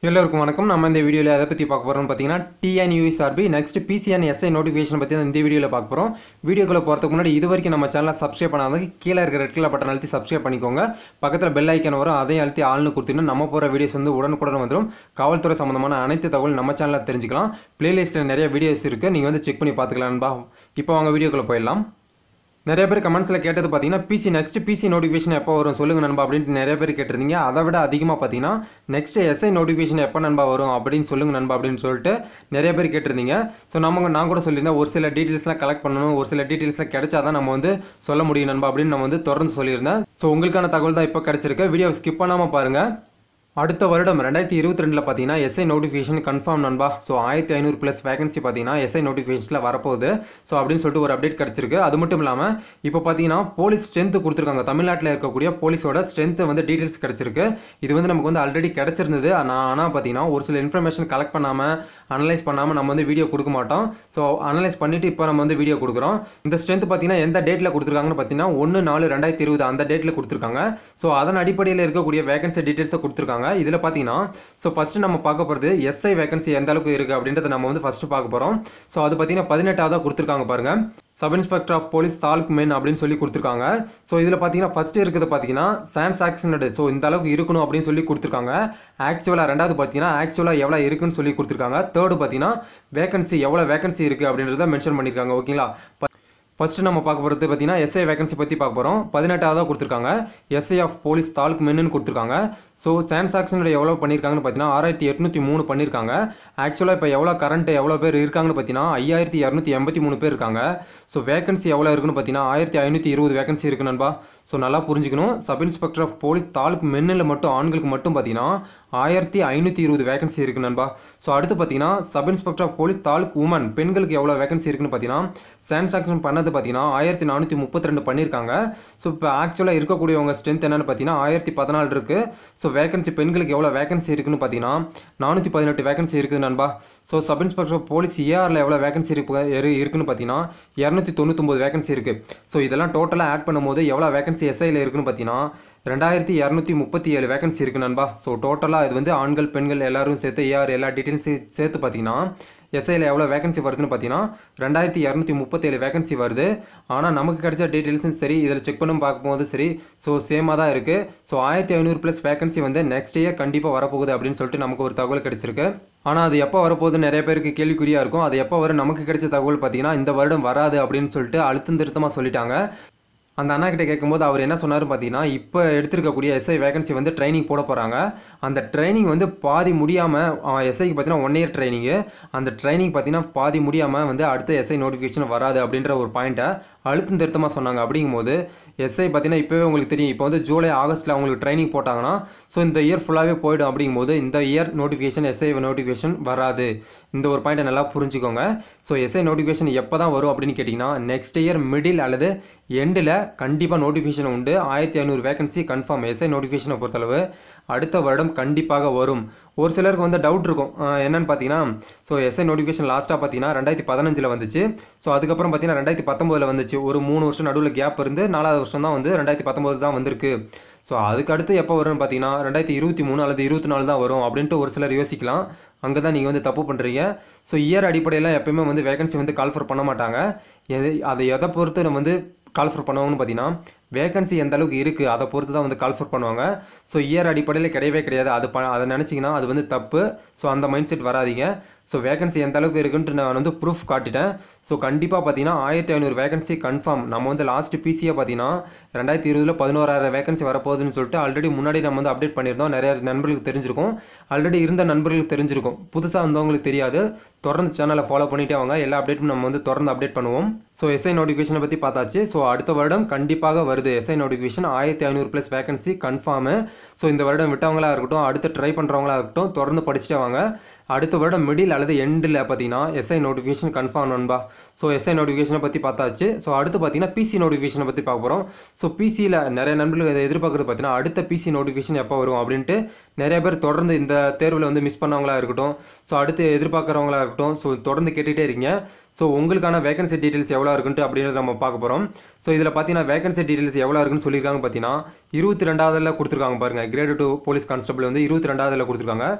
எல்லோருக்கும் வணக்கம் நம்ம இந்த வீடியோவில் எதை பற்றி பார்க்க போகிறோம்னு பார்த்தீங்கன்னா டிஎன்யூஎஸ்ஆர்பி நெக்ஸ்ட் பிசிஎன் எஸ்ஐ நோட்டிஃபிகேஷன் பற்றி தான் இந்த வீடியோவில் பார்க்க போகிறோம் வீடியோக்குள்ளே போகிறதுக்கு முன்னாடி இது வரைக்கும் நம்ம சேனலை சப்ஸ்கிரைப் பண்ணாதவங்க கீழே இருக்கிற ரெட் கலர் பட்டன் அழுத்தி சப்ஸ்கிரைப் பண்ணிக்கோங்க பக்கத்தில் பெல் ஐக்கன் வரும் அதையும் அழுத்தி ஆள்னு கொடுத்தீங்கன்னா நம்ம போகிற வீடியோஸ் வந்து உடனுக்குடன் வந்துடும் காவல்துறை சம்மந்தமான அனைத்து தகவல் நம்ம சேனலில் தெரிஞ்சுக்கலாம் பிளேலிஸ்ட்டில் நிறைய வீடியோஸ் இருக்குது நீங்கள் வந்து செக் பண்ணி பார்த்துக்கலாம்பா இப்போ வாங்க வீடியோக்குள்ளே போயிடலாம் நிறைய பேர் கமெண்ட்ஸில் கேட்டது பார்த்தீங்கன்னா பிசி நெக்ஸ்ட் பிசி நோட்டிஃபிகேஷன் எப்போ வரும் சொல்லுங்க நண்பா அப்படின்ட்டு நிறைய பேர் கேட்டிருந்தீங்க அதை விட அதிகமாக பார்த்தீங்கன்னா நெக்ஸ்ட் எஸ்ஐ நோட்டிஃபிகேஷன் எப்போ நண்பா வரும் அப்படின்னு சொல்லுங்க நண்பா அப்படின்னு சொல்லிட்டு நிறைய பேர் கேட்டிருந்தீங்க ஸோ நம்ம நான் கூட சொல்லியிருந்தேன் ஒரு சில டீட்டெயில்ஸ்லாம் கலெக்ட் பண்ணணும் ஒரு சில டீட்டெயில்ஸ்லாம் கிடைச்சா தான் நம்ம வந்து சொல்ல முடியும் நண்பா அப்படின்னு நம்ம வந்து தொடர்ந்து சொல்லியிருந்தேன் ஸோ உங்களுக்கான தகவல் தான் இப்போ கிடைச்சிருக்கு வீடியோ ஸ்கிப் பண்ணாமல் பாருங்கள் அடுத்த வருடம் ரெண்டாயிரத்தி இருபத்தி ரெண்டில் பார்த்தீங்கன்னா எஸ்ஐ நோட்டிஃபிகேஷன் கன்ஃபார்ம் நண்பா ஸோ ஆயிரத்தி ஐநூறு ப்ளஸ் வேகன்சி பார்த்தீங்கன்னா எஸ்ஐ நோட்டிஃபிகேஷனில் வரப்போகுது ஸோ அப்படின்னு சொல்லிட்டு ஒரு அப்டேட் கிடச்சிருக்கு அது மட்டும் இல்லாமல் இப்போ பார்த்தீங்கன்னா போலீஸ் ஸ்ட்ரென்த் கொடுத்துருக்காங்க தமிழ்நாட்டில் இருக்கக்கூடிய போலீஸோட ஸ்ட்ரென்த்து வந்து டீட்டெயில்ஸ் கிடச்சிருக்கு இது வந்து நமக்கு வந்து ஆல்ரெடி கிடச்சிருந்தது நான் ஆனால் பார்த்தீங்கன்னா ஒரு சில இன்ஃபர்மேஷன் கலெக்ட் பண்ணாமல் அனலைஸ் பண்ணாமல் நம்ம வந்து வீடியோ கொடுக்க மாட்டோம் ஸோ அனலைஸ் பண்ணிவிட்டு இப்போ நம்ம வந்து வீடியோ கொடுக்குறோம் இந்த ஸ்ட்ரென்த் பார்த்தீங்கன்னா எந்த டேட்டில் கொடுத்துருக்காங்கன்னு பார்த்தீங்கன்னா ஒன்று நாலு ரெண்டாயிரத்தி இருபது அந்த டேட்டில் கொடுத்துருக்காங்க ஸோ அதன் அடிப்படையில் இருக்கக்கூடிய வேகன்சி டீட்டெயில்ஸை கொடுத்துருக்காங்க இதில் பார்த்தீங்கன்னா ஸோ ஃபஸ்ட்டு நம்ம பார்க்க போகிறது எஸ்ஐ வேகன்சி எந்த அளவுக்கு இருக்குது அப்படின்றத நம்ம வந்து ஃபஸ்ட்டு பார்க்க போகிறோம் ஸோ அது பார்த்தீங்கன்னா பதினெட்டாவதாக கொடுத்துருக்காங்க பாருங்கள் sub inspector of police taluk men அப்படின்னு சொல்லி கொடுத்துருக்காங்க ஸோ இதில் பார்த்தீங்கன்னா ஃபஸ்ட்டு இருக்குது பார்த்தீங்கன்னா சான்சாக்ஷனடு ஸோ இந்த அளவுக்கு இருக்கணும் அப்படின்னு சொல்லி கொடுத்துருக்காங்க ஆக்சுவலாக ரெண்டாவது பார்த்தீங்கன்னா ஆக்சுவலாக எவ்வளோ இருக்குன்னு சொல்லி கொடுத்துருக்காங்க தேர்டு பார்த்தீங்கன்னா வேகன்சி எவ்வளோ வேகன்சி இருக்குது அப்படின்றத மென்ஷன் பண்ணியிருக்காங்க ஓகேங்களா ஃபஸ்ட்டு நம்ம பார்க்க போகிறது பார்த்தீங்கன்னா எஸ்ஐ வேகன்சி பற்றி பார்க்க போகிறோம் பதினெட்டாவதாக கொடுத்துருக்காங்க எஸ்ஐ ஆஃப் போலீஸ் தாலுக் மென்னு கொடுத்துருக்காங்க ஸோ சான்சாக்ஷனோட எவ்வளோ பண்ணியிருக்காங்கன்னு பார்த்தீங்கன்னா ஆறாயிரத்தி எட்நூற்றி மூணு பண்ணியிருக்காங்க ஆக்சுவலாக இப்போ எவ்வளோ கரண்ட் எவ்வளோ பேர் இருக்காங்கன்னு பார்த்தீங்கன்னா ஐயாயிரத்தி இரநூத்தி எண்பத்தி மூணு பேர் இருக்காங்க ஸோ வேகன்சி எவ்வளோ இருக்குன்னு பார்த்தீங்கன்னா ஆயிரத்தி ஐநூற்றி இருபது வேகன்சி இருக்கு நண்பா ஸோ நல்லா புரிஞ்சுக்கணும் sub inspector of police taluk மென்னில் மட்டும் ஆண்களுக்கு மட்டும் பார்த்தீங்கன்னா ஆயிரத்தி ஐநூற்றி இருபது வேகன்சி இருக்குது நண்பா ஸோ அடுத்து பார்த்தீங்கன்னா sub inspector of police taluk women பெண்களுக்கு எவ்வளோ வேகன்சி இருக்குன்னு பார்த்தீங்கன்னா சான்சாக்ஷன் பண்ணது பார்த்தீங்கன்னா ஆயிரத்தி நானூற்றி முப்பத்தி ரெண்டு பண்ணியிருக்காங்க ஸோ இப்போ ஆக்சுவலாக இருக்கக்கூடியவங்க ஸ்ட்ரென்த் என்னென்னு பார்த்தீங்கன்னா ஆயிரத்தி பதினாலு இருக்குது ஸோ வேகன்சி பெண்களுக்கு எவ்வளோ வேகன்சி இருக்குன்னு பார்த்தீங்கன்னா நானூற்றி பதினெட்டு வேகன்சி இருக்குது நண்பா ஸோ சப் இன்ஸ்பெக்டர் போலீஸ் ஏஆரில் எவ்வளோ வேகன்சி இருக்கு இரு- இருக்குன்னு பார்த்தீங்கன்னா இரநூத்தி தொண்ணூத்தொம்பது வேகன்சி இருக்குது ஸோ இதெல்லாம் டோட்டலாக ஆட் பண்ணும்போது எவ்வளோ வேகன்சி எஸ்ஐயில் இருக்குன்னு பார்த்தீங்கன்னா ரெண்டாயிரத்தி இரநூத்தி முப்பத்தி ஏழு வேகன்சி இருக்குது நண்பா ஸோ டோட்டலாக இது வந்து ஆண்கள் பெண்கள் எல்லாரும் சேர்த்து ஏஆர் எல்லா டீட்டெயில்ஸையும் சேர்த்து பார்த்தீங்கன்னா எஸ்ஐயில் எவ்வளோ வேகன்சி வருதுன்னு பார்த்தீங்கன்னா ரெண்டாயிரத்தி இரநூத்தி முப்பத்தேழு வேகன்சி வருது ஆனால் நமக்கு கிடைச்ச டீட்டெயில்ஸும் சரி இதில் செக் பண்ணி பார்க்கும்போது சரி ஸோ சேமாக தான் இருக்குது ஸோ ஆயிரத்தி ஐநூறு ப்ளஸ் வேகன்சி வந்து நெக்ஸ்ட் இயர் கண்டிப்பாக வரப்போகுது அப்படின்னு சொல்லிட்டு நமக்கு ஒரு தகவல் கிடைச்சிருக்கு ஆனால் அது எப்போ வரப்போகுது நிறைய பேருக்கு கேள்விக்குறியாக இருக்கும் அது எப்போ வரும் நமக்கு கிடைச்ச தகவல் பார்த்தீங்கன்னா இந்த வருடம் வராது அப்படின்னு சொல்லிட்டு அழுத்தம் திருத்தமாக சொல்லிட்டாங்க அந்த அண்ணா கிட்ட கேட்கும்போது அவர் என்ன சொன்னார் பார்த்தீங்கன்னா இப்போ எடுத்திருக்கக்கூடிய எஸ்ஐ வேகன்சி வந்து ட்ரைனிங் போட போகிறாங்க அந்த ட்ரைனிங் வந்து பாதி முடியாமல் எஸ்ஐக்கு பார்த்தீங்கன்னா ஒன் இயர் ட்ரைனிங்கு அந்த ட்ரைனிங் பார்த்தீங்கன்னா பாதி முடியாமல் வந்து அடுத்த எஸ்ஐ நோட்டிஃபிகேஷன் வராது அப்படின்ற ஒரு பாயிண்ட்டை அழுத்தம் திருத்தமாக சொன்னாங்க அப்படிங்கும்போது எஸ்ஐ பார்த்தீங்கன்னா இப்போவே உங்களுக்கு தெரியும் இப்போ வந்து ஜூலை ஆகஸ்ட்டில் அவங்களுக்கு ட்ரைனிங் போட்டாங்கன்னா ஸோ இந்த இயர் ஃபுல்லாகவே போயிடும் அப்படிங்கும்போது இந்த இயர் நோட்டிஃபிகேஷன் எஸ்ஐ நோட்டிஃபிகேஷன் வராது இந்த ஒரு பாயிண்ட்டை நல்லா புரிஞ்சுக்கோங்க ஸோ எஸ்ஐ நோட்டிஃபிகேஷன் எப்போ தான் வரும் அப்படின்னு கேட்டிங்கன்னா நெக்ஸ்ட் இயர் மிடில் அல்லது எண்டில் கண்டிப்பாக நோட்டிஃபிகேஷன் உண்டு ஆயிரத்தி ஐநூறு வேகன்சி கன்ஃபார்ம் எஸ்ஐ நோட்டிஃபிகேஷனை பொறுத்தளவு அடுத்த வருடம் கண்டிப்பாக வரும் ஒரு சிலருக்கு வந்து டவுட் இருக்கும் அஹ் என்னன்னு பார்த்தீங்கன்னா ஸோ எஸ்ஐ நோட்டிஃபிகேஷன் லாஸ்ட்டாக பார்த்தீங்கன்னா ரெண்டாயிரத்தி பதினஞ்சில் வந்துச்சு ஸோ அதுக்கப்புறம் பார்த்தீங்கன்னா ரெண்டாயிரத்தி பத்தொம்போதில் வந்துச்சு ஒரு மூணு வருஷம் நடுவில் கேப் இருந்து நாலாவது வருஷம் தான் வந்து ரெண்டாயிரத்தி பத்தொம்போது தான் வந்திருக்கு ஸோ அதுக்கு அடுத்து எப்போ வரும்னு பார்த்தீங்கன்னா ரெண்டாயிரத்தி இருபத்தி மூணு அல்லது இருபத்தி நாலு தான் வரும் அப்படின்ட்டு ஒரு சிலர் யோசிக்கலாம் அங்கே தான் நீங்கள் வந்து தப்பு பண்ணுறீங்க ஸோ இயர் அடிப்படையில் எப்பயுமே வந்து வேகன்சி வந்து கால்ஃபர் பண்ண மாட்டாங்க எது அதை எதை பொறுத்து நம்ம வந்து கால்ஃபர் பண்ணுவாங்கன்னு பார்த்தீங்கன்னா வேகன்சி எந்த அளவுக்கு இருக்குது அதை பொறுத்து தான் வந்து கால்ஃபர் பண்ணுவாங்க ஸோ இயர் அடிப்படையில் கிடையவே கிடையாது அது ப அதை நினச்சிங்கன்னா அது வந்து தப்பு ஸோ அந்த மைண்ட் செட் வராதீங்க ஸோ வேகன்சி எந்த அளவுக்கு இருக்குன்ட்டு நான் வந்து ப்ரூஃப் காட்டிட்டேன் ஸோ கண்டிப்பாக பார்த்தீங்கன்னா ஆயிரத்தி ஐநூறு வேகன்சி கன்ஃபார்ம் நம்ம வந்து லாஸ்ட் பிசியை பார்த்தீங்கன்னா ரெண்டாயிரத்தி இருபதில் பதினோராயிரம் வேகன்சி வரப்போகுதுன்னு சொல்லிட்டு ஆல்ரெடி முன்னாடி நம்ம வந்து அப்டேட் பண்ணியிருந்தோம் நிறைய நண்பர்களுக்கு தெரிஞ்சிருக்கும் ஆல்ரெடி இருந்த நண்பர்களுக்கு தெரிஞ்சிருக்கும் புதுசாக வந்தவங்களுக்கு தெரியாது தொடர்ந்து சேனலை ஃபாலோ பண்ணிட்டே வாங்க எல்லா அப்டேட்டும் நம்ம வந்து தொடர்ந்து அப்டேட் பண்ணுவோம் ஸோ எஸ்ஐ நோட்டிஃபிகேஷனை பற்றி பார்த்தாச்சு ஸோ அடுத்த வருடம் கண்டிப்பாக வருது எஸ்ஐ நோட்டிஃபிகேஷன் ஆயிரத்தி ஐநூறு ப்ளஸ் வேகன்சி கன்ஃபார்மு ஸோ இந்த வருடம் விட்டவங்களா இருக்கட்டும் அடுத்து ட்ரை பண்ணுறவங்களா இருக்கட்டும் தொடர்ந்து படிச்சுட்டே வாங்க அடுத்த வருடம் மிடில் அல்லது எண்டில் பார்த்தீங்கன்னா எஸ்ஐ நோட்டிஃபிகேஷன் கன்ஃபார்ம் நண்பா ஸோ எஸ்ஐ நோட்டிஃபிகேஷனை பற்றி பார்த்தாச்சு ஸோ அடுத்து பார்த்தீங்கன்னா பிசி நோட்டிஃபிகேஷனை பற்றி பார்க்க போகிறோம் ஸோ பிசியில் நிறைய நண்பர்கள் இதை எதிர்பார்க்குறது பார்த்தீங்கன்னா அடுத்த பிசி நோட்டிஃபிகேஷன் எப்போ வரும் அப்படின்ட்டு நிறைய பேர் தொடர்ந்து இந்த தேர்வில் வந்து மிஸ் பண்ணவங்களா இருக்கட்டும் ஸோ அடுத்து எதிர்பார்க்குறவங்களா இருக்கட்டும் ஸோ தொடர்ந்து கேட்டுகிட்டே இருக்கீங்க ஸோ உங்களுக்கான வேகன்சி டீட்டெயில்ஸ் எவ்வளோ இருக்குன்ட்டு அப்படின்றத நம்ம பார்க்க போகிறோம் ஸோ இதில் பார்த்தீங்கன்னா வேகன்சி டீட்டெயில்ஸ் எவ்வளோ இருக்குன்னு சொல்லியிருக்காங்க பார்த்தீங்கன்னா இருபத்தி ரெண்டாவதுல கொடுத்துருக்காங்க பாருங்கள் கிரேட் டூ போலீஸ் கான்ஸ்டபிள் வந்து இருபத்தி ரெண்டாவதுல கொடுத்துருக்காங்க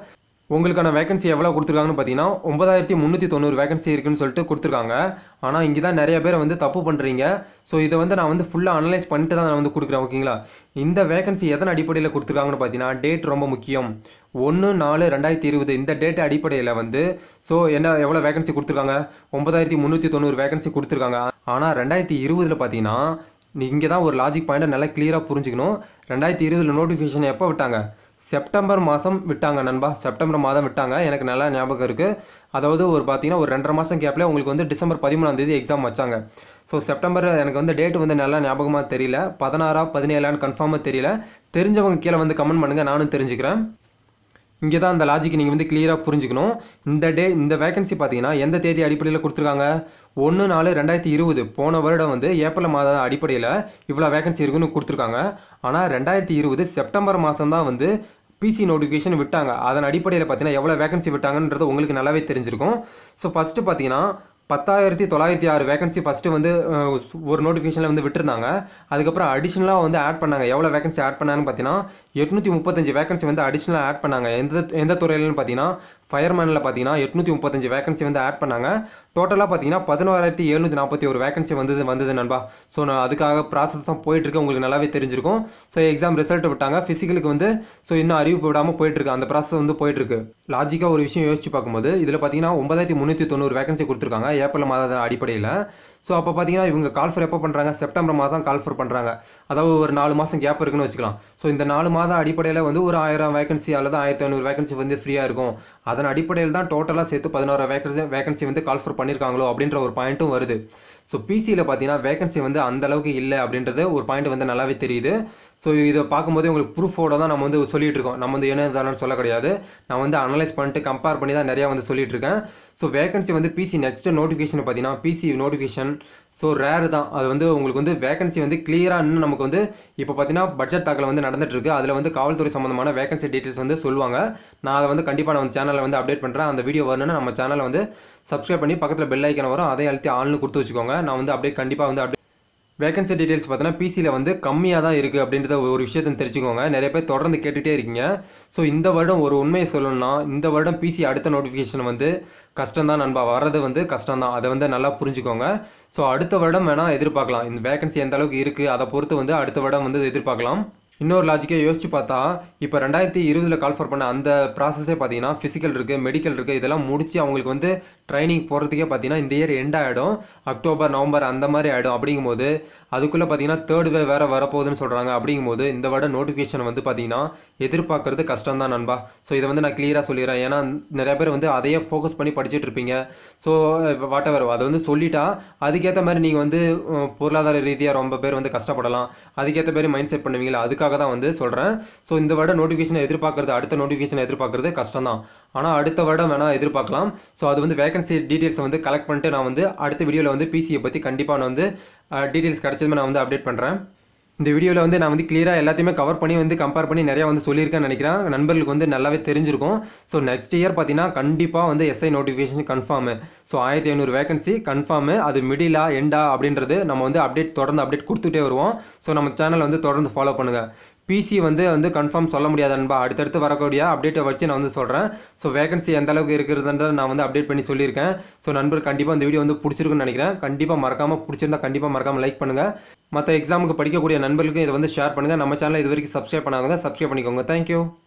உங்களுக்கான வேகன்சி எவ்வளோ கொடுத்துருக்காங்கன்னு பார்த்தீங்கன்னா ஒன்பதாயிரத்தி முந்நூற்றி தொண்ணூறு வேகன்சி இருக்குன்னு சொல்லிட்டு கொடுத்துருக்காங்க ஆனால் இங்கே தான் நிறைய பேர் வந்து தப்பு பண்ணுறீங்க ஸோ இதை வந்து நான் வந்து ஃபுல்லாக அனலைஸ் பண்ணிட்டு தான் நான் வந்து கொடுக்குறேன் ஓகேங்களா இந்த வேகன்சி எதன் அடிப்படையில் கொடுத்துருக்காங்கன்னு பார்த்தீங்கன்னா டேட் ரொம்ப முக்கியம் ஒன்று நாலு ரெண்டாயிரத்தி இருபது இந்த டேட் அடிப்படையில் வந்து ஸோ என்ன எவ்வளோ வேகன்சி கொடுத்துருக்காங்க ஒன்பதாயிரத்தி முந்நூற்றி தொண்ணூறு வேகன்சி கொடுத்துருக்காங்க ஆனால் ரெண்டாயிரத்தி இருபதில் பார்த்தீங்கன்னா இங்கே தான் ஒரு லாஜிக் பாயிண்ட்டை நல்லா கிளியராக புரிஞ்சுக்கணும் ரெண்டாயிரத்தி இருபதில் நோட்டிஃபிகேஷன் எப்போ விட்டாங்க செப்டம்பர் மாதம் விட்டாங்க நண்பா செப்டம்பர் மாதம் விட்டாங்க எனக்கு நல்லா ஞாபகம் இருக்குது அதாவது ஒரு பார்த்தீங்கன்னா ஒரு ரெண்டரை மாதம் கேப்பில் உங்களுக்கு வந்து டிசம்பர் பதிமூணாம் தேதி எக்ஸாம் வச்சாங்க ஸோ செப்டம்பர் எனக்கு வந்து டேட் வந்து நல்லா ஞாபகமாக தெரியல பதினாறா பதினேழான்னு கன்ஃபார்மாக தெரியல தெரிஞ்சவங்க கீழே வந்து கமெண்ட் பண்ணுங்கள் நானும் தெரிஞ்சுக்கிறேன் இங்கே தான் அந்த லாஜிக் நீங்கள் வந்து கிளியராக புரிஞ்சுக்கணும் இந்த டே இந்த வேகன்சி பார்த்தீங்கன்னா எந்த தேதி அடிப்படையில் கொடுத்துருக்காங்க ஒன்று நாலு ரெண்டாயிரத்தி இருபது போன வருடம் வந்து ஏப்ரல் மாத அடிப்படையில் இவ்வளோ வேகன்சி இருக்குன்னு கொடுத்துருக்காங்க ஆனால் ரெண்டாயிரத்தி இருபது செப்டம்பர் மாதம் தான் வந்து பிசி நோட்டிஃபிகேஷன் விட்டாங்க அதன் அடிப்படையில் பார்த்தீங்கன்னா எவ்வளோ வேகன்சி விட்டாங்கன்றது உங்களுக்கு நல்லாவே தெரிஞ்சிருக்கும் ஸோ ஃபஸ்ட்டு பார்த்தீங்கன்னா பத்தாயிரத்தி தொள்ளாயிரத்தி ஆறு வேகன்சி ஃபஸ்ட்டு வந்து அஹ், ஒரு நோட்டிஃபிகேஷனில் வந்து விட்டுருந்தாங்க அதுக்கப்புறம் அடிஷ்னலாக வந்து ஆட் பண்ணாங்க எவ்வளோ வேகன்சி ஆட் பண்ணாங்கன்னு பார்த்தீங்கன்னா எட்நூற்றி முப்பத்தஞ்சு வேகன்சி வந்து அடிஷ்னலாக ஆட் பண்ணாங்க எந்த எந்த துறையிலன்னு பார்த்தீங்கன்னா ஃபயர்மேனில் பார்த்தீங்கன்னா எட்நூற்றி முப்பத்தஞ்சு வேகன்சி வந்து ஆட் பண்ணாங்க டோட்டலாக பார்த்தீங்கன்னா பதினோராயிரத்தி எழுநூற்றி நாற்பத்தி ஒரு வேகன்சி வந்தது வந்தது நண்பா ஸோ நான் அதுக்காக ப்ராசஸ் தான் போயிட்டுருக்கு உங்களுக்கு நல்லாவே தெரிஞ்சிருக்கும் ஸோ எக்ஸாம் ரிசல்ட் விட்டாங்க ஃபிசிக்கலுக்கு வந்து ஸோ இன்னும் அறிவிப்பு விடாமல் போயிட்டுருக்கு அந்த ப்ராசஸ் வந்து போயிட்டுருக்கு லாஜிக்காக ஒரு விஷயம் யோசிச்சு பார்க்கும்போது இதில் பார்த்தீங்கன்னா ஒன்பதாயிரத்தி முந்நூற்றி தொண்ணூறு வேகன்சி கொடுத்துருக்காங்க ஏப்ரல் மாத அடிப்படையில் ஸோ அப்போ பார்த்தீங்கன்னா இவங்க கால்ஃபர் எப்போ பண்ணுறாங்க செப்டம்பர் மாதம் கால்ஃபர் பண்ணுறாங்க அதாவது ஒரு நாலு மாதம் கேப் இருக்குன்னு வச்சுக்கலாம் ஸோ இந்த நாலு மாதம் அடிப்படையில் வந்து ஒரு ஆயிரம் வேகன்சி அல்லது ஆயிரத்தி ஐநூறு வேகன்சி வந்து ஃப்ரீயாக இருக்கும் அதன் அடிப்படையில் தான் டோட்டலாக சேர்த்து பதினோரு வேகன்சி வேகன்சி வந்து கால்ஃபர் பண்ணியிருக்காங்களோ அப்படின்ற ஒரு பாயிண்ட்டும் வருது ஸோ பிசியில் பார்த்தீங்கன்னா வேகன்சி வந்து அந்த அளவுக்கு இல்லை அப்படின்றது ஒரு பாயிண்ட் வந்து நல்லாவே தெரியுது ஸோ இதை பார்க்கும்போது உங்களுக்கு ப்ரூஃபோட தான் நம்ம வந்து சொல்லிட்டு இருக்கோம் நம்ம வந்து என்ன தானே சொல்ல கிடையாது நான் வந்து அனலைஸ் பண்ணிட்டு கம்பேர் பண்ணி தான் நிறையா வந்து சொல்லிட்டு இருக்கேன் ஸோ வேகன்சி வந்து பிசி நெக்ஸ்ட் நோட்டிஃபிகேஷன் பார்த்தீங்கன்னா பிசி நோட்டிஃபிகேஷன் ஸோ ரேர் தான் அது வந்து உங்களுக்கு வந்து வேகன்சி வந்து கிளியராக இன்னும் நமக்கு வந்து இப்போ பார்த்தீங்கன்னா பட்ஜெட் தாக்கல் வந்து நடந்துட்டு இருக்கு அதில் வந்து காவல்துறை சம்மந்தமான வேகன்சி டீட்டெயில்ஸ் வந்து சொல்லுவாங்க நான் அதை வந்து கண்டிப்பாக நான் சேனலில் வந்து அப்டேட் பண்ணுறேன் அந்த வீடியோ வரணும்னா நம்ம சேனலை வந்து சப்ஸ்கிரைப் பண்ணி பக்கத்தில் பெல் ஐக்கன் வரும் அதை அழுத்தி ஆள்னு கொடுத்து வச்சுக்கோங்க நான் வந்து அப்டேட் கண்டிப்பாக வந்து அப்டேட் வேகன்சி டீடைல்ஸ் பார்த்தீங்கன்னா பிசியில் வந்து கம்மியாக தான் இருக்குது அப்படின்றத ஒரு விஷயத்தை தெரிஞ்சுக்கோங்க நிறைய பேர் தொடர்ந்து கேட்டுகிட்டே இருக்கீங்க ஸோ இந்த வருடம் ஒரு உண்மையை சொல்லணும்னா இந்த வருடம் பிசி அடுத்த நோட்டிஃபிகேஷன் வந்து கஷ்டம் தான் நண்பா வர்றது வந்து கஷ்டம் தான் அதை வந்து நல்லா புரிஞ்சுக்கோங்க ஸோ அடுத்த வருடம் வேணால் எதிர்பார்க்கலாம் இந்த வேகன்சி எந்த அளவுக்கு இருக்குது அதை பொறுத்து வந்து அடுத்த வருடம் வந்து எதிர்பார்க்கலாம் இன்னொரு லாஜிக்கை யோசிச்சு பார்த்தா இப்போ ரெண்டாயிரத்தி இருபதில் கால்ஃபர் பண்ண அந்த ப்ராசஸே பார்த்தீங்கன்னா ஃபிசிக்கல் இருக்குது மெடிக்கல் இருக்குது இதெல்லாம் முடிச்சு அவங்களுக்கு வந்து ட்ரைனிங் போகிறதுக்கே பார்த்தீங்கன்னா இந்த இயர் எண்ட் ஆகிடும் அக்டோபர் நவம்பர் அந்த மாதிரி ஆகிடும் அப்படிங்கும்போது அதுக்குள்ளே பார்த்தீங்கன்னா தேர்ட் வே வேறு வரப்போகுதுன்னு சொல்கிறாங்க அப்படிங்கும்போது இந்த வருடம் நோட்டிஃபிகேஷன் வந்து பார்த்தீங்கன்னா எதிர்பார்க்கறது கஷ்டம் தான் நண்பா ஸோ இதை வந்து நான் கிளியராக சொல்லிடுறேன் ஏன்னா நிறைய பேர் வந்து அதையே ஃபோக்கஸ் பண்ணி படிச்சுட்டு இருப்பீங்க ஸோ வாட் எவர் அதை வந்து சொல்லிட்டா அதுக்கேற்ற மாதிரி நீங்கள் வந்து அஹ், பொருளாதார ரீதியாக ரொம்ப பேர் வந்து கஷ்டப்படலாம் அதுக்கேற்ற மாதிரி மைண்ட் செட் பண்ணுவீங்களா அதுக்காக தான் வந்து சொல்கிறேன் ஸோ இந்த வருடம் நோட்டிஃபிகேஷன் எதிர்பார்க்கறது அடுத்த நோட்டிஃபிகேஷன் எதிர்பார்க்கறது கஷ்டம் தான் ஆனால் அடுத்த வருடம் வேணால் எதிர்பார்க்கலாம் ஸோ அது வந்து வேகன்சி டீட்டெயில்ஸை வந்து கலெக்ட் பண்ணிட்டு நான் வந்து அடுத்த வீடியோவில் வந்து பிசியை பற்றி கண்டிப்பாக நான் வந்து டீட்டெயில்ஸ் கிடச்சதுமே நான் வந்து அப்டேட் பண்ணுறேன் இந்த வீடியோவில் வந்து நான் வந்து கிளியராக எல்லாத்தையுமே கவர் பண்ணி வந்து கம்பேர் பண்ணி நிறையா வந்து சொல்லியிருக்கேன்னு நினைக்கிறேன் நண்பர்களுக்கு வந்து நல்லாவே தெரிஞ்சிருக்கும் ஸோ நெக்ஸ்ட் இயர் பார்த்தீங்கன்னா கண்டிப்பாக வந்து எஸ்ஐ நோட்டிஃபிகேஷன் கன்ஃபார்மு ஸோ ஆயிரத்தி ஐநூறு வேகன்சி கன்ஃபார்மு அது மிடிலா எண்டா அப்படின்றது நம்ம வந்து அப்டேட் தொடர்ந்து அப்டேட் கொடுத்துட்டே வருவோம் ஸோ நம்ம சேனலை வந்து தொடர்ந்து ஃபாலோ பண்ணுங்கள் பிசி வந்து வந்து கன்ஃபார்ம் சொல்ல முடியாது நண்பா அடுத்தடுத்து வரக்கூடிய அப்டேட்டை வச்சு நான் வந்து சொல்கிறேன் ஸோ வேகன்சி எந்த அளவுக்கு இருக்கிறதுன்றத நான் வந்து அப்டேட் பண்ணி சொல்லியிருக்கேன் ஸோ நண்பர் கண்டிப்பாக இந்த வீடியோ வந்து பிடிச்சிருக்குன்னு நினைக்கிறேன் கண்டிப்பாக மறக்காமல் பிடிச்சிருந்தா கண்டிப்பாக மறக்காமல் லைக் பண்ணுங்கள் மற்ற எக்ஸாமுக்கு படிக்கக்கூடிய நண்பர்களுக்கு இதை வந்து ஷேர் பண்ணுங்கள் நம்ம சேனலை இது வரைக்கும் சப்ஸ்கிரைப் பண்ணாதவங்க சப்ஸ்கிரைப் பண்ணிக்கோங்க தேங்க்யூ